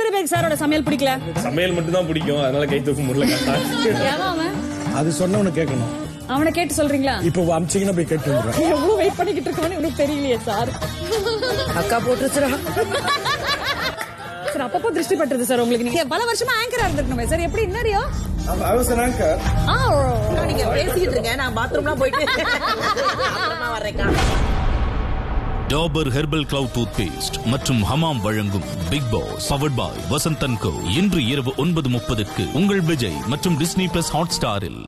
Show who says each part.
Speaker 1: எத்தனை பேருக்கு சாரோட சமையல் பிடிக்கல
Speaker 2: சமையல் மட்டும் தான் பிடிக்கும் அதனால கை தூக்க முடியல
Speaker 1: ஏன் அவன்
Speaker 3: அது சொன்னவனு கேட்கணும்
Speaker 1: அவனை கேட்டு சொல்றீங்களா
Speaker 3: இப்போ அமிச்சிங்கன்னா போய் கேட்டு வந்துடுறேன்
Speaker 1: எவ்வளவு வெயிட் பண்ணிக்கிட்டு இருக்கவனு உனக்கு தெரியலையே சார்
Speaker 4: அக்கா போட்டுருச்சுடா
Speaker 1: சார் அப்பப்போ திருஷ்டி பட்டுருது சார் உங்களுக்கு நீங்க பல வருஷமா ஆங்கரா இருந்திருக்கணுமே சார் எப்படி என்னடியோ ஆ
Speaker 4: நீங்க பேசிக்கிட்டு இருங்க நான் பாத்ரூம்லாம் போயிட்டு அப்புறமா வர்றேன்க்கா
Speaker 5: Dabur herbal clove toothpaste மற்றும் ஹமாம் வழங்கும் Bigg Boss powered by Vasanthan co இன்று இரவு ஒன்பது முப்பதுக்கு உங்கள் விஜய் மற்றும் டிஸ்னி பிளஸ் ஹாட் ஸ்டாரில்